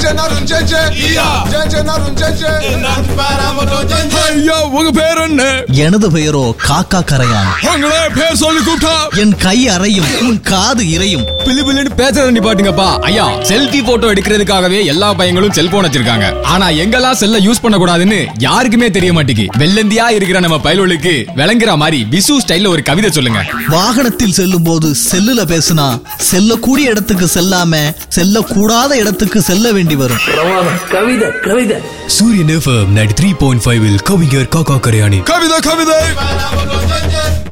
நரும் ஜெஜே ஜெஜே நரும் ஜெஜே ஐயா உங்க பேர் என்ன எனது பெயரோ காக்கா கரையான் உங்களே பேர் சொல்லி கூப்பிட்டா என் கை அறையும் உன் காது இறையும் பிளு பிளுன்னு பேசுறத நிப்பாட்டுங்கப்பா ஐயா செல்ஃபி போட்டோ எடுக்கிறதுக்காகவே எல்லா பையங்களும் செல்போன் வச்சிருக்காங்க ஆனா எங்கெல்லாம் செல்ல யூஸ் பண்ண கூடாதுன்னு யாருக்குமே தெரிய மாட்டேங்கி வெள்ளந்தியா இருக்கிற நம்ம பயலுக்கு விளங்குற மாதிரி விசு ஸ்டைல்ல ஒரு கவிதை சொல்லுங்க வாகனத்தில் செல்லும் போது செல்லுல பேசுனா செல்லக்கூடிய இடத்துக்கு செல்லாம செல்லக்கூடாத இடத்துக்கு செல்ல வேண்டி வரும் கவிதை கவிதை Suryan FM ninety three point five கவிஞர் காக்கா கரையாணி கவிதை கவிதை